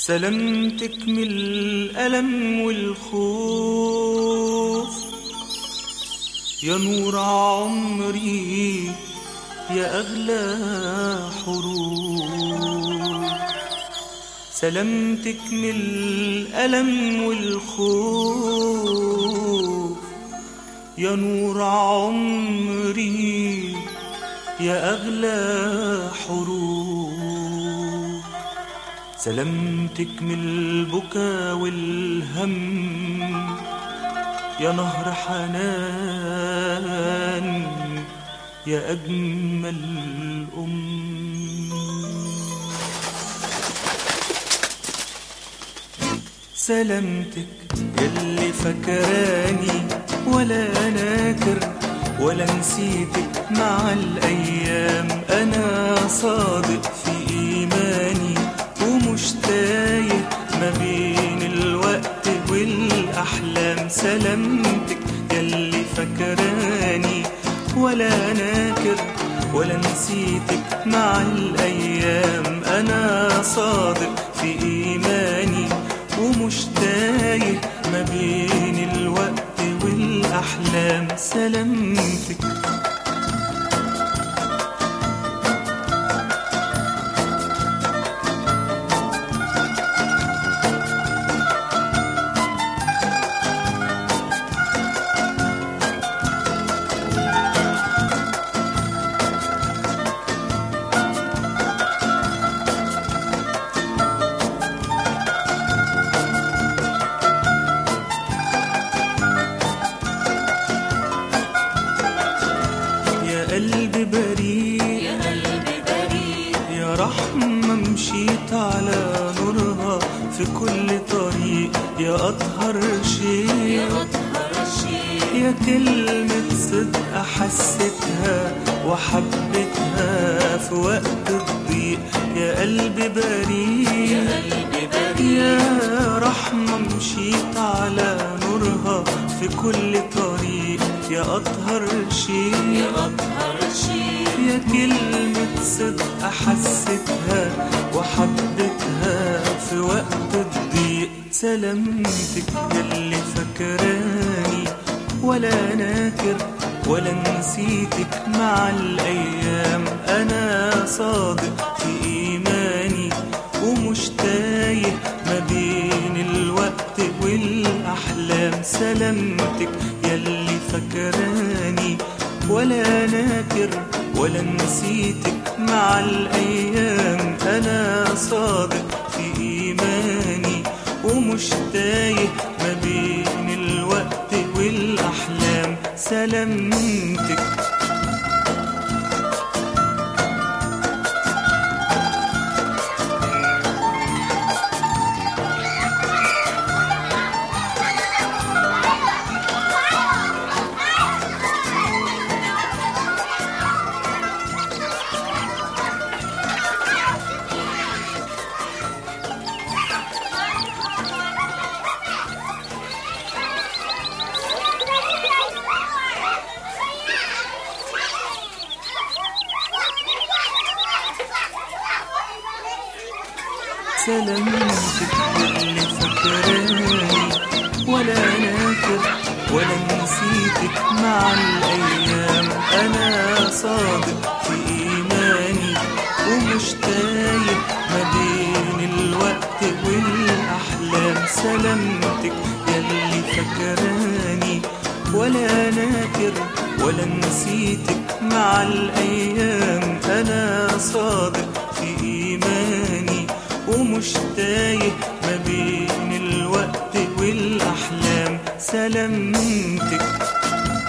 سلامتك من الألم والخوف يا نور عمري يا أغلى حروف سلامتك من الألم والخوف يا نور عمري يا أغلى حروف سلامتك من البكا والهم يا نهر حنان يا أجمل أم سلامتك يلي فكراني ولا ناكر ولا نسيتك مع الأيام أنا صادق في إيماني ومش تايه ما بين الوقت والأحلام سلامتك يلي فكراني ولا ناكر ولا نسيتك مع الأيام أنا صادق في إيماني ومش تايه ما بين الوقت والأحلام سلامتك يا قلبي بريء يا قلبي بريء يا رحمة مشيت على نورها في كل طريق يا أطهر شيء يا أطهر شيء يا كلمة صدق حسيتها وحبيتها في وقت الضيق يا قلبي بريء يا قلبي بريء يا رحمة مشيت على نورها في كل طريق يا أطهر شيء يا أطهر شيء يا كلمة صدق حسيتها وحبيتها في وقت الضيق سلامتك يلي فكراني ولا ناكر ولا نسيتك مع الأيام أنا صادق في إيماني ومش تايه ما بين الوقت والأحلام سلامتك يلي فكراني ولا ناكر ولا نسيتك مع الأيام أنا صادق في إيماني ومش تايه ما بين الوقت والأحلام سلامتك سلامتك اللي فكراني ولا ناكر ولا نسيتك مع الأيام أنا صادق في إيماني ومش تايه ما بين الوقت والأحلام سلامتك يلي فكراني ولا ناكر ولا نسيتك مع الأيام أنا صادق في إيماني ومش تايه ما بين الوقت والأحلام سلامتك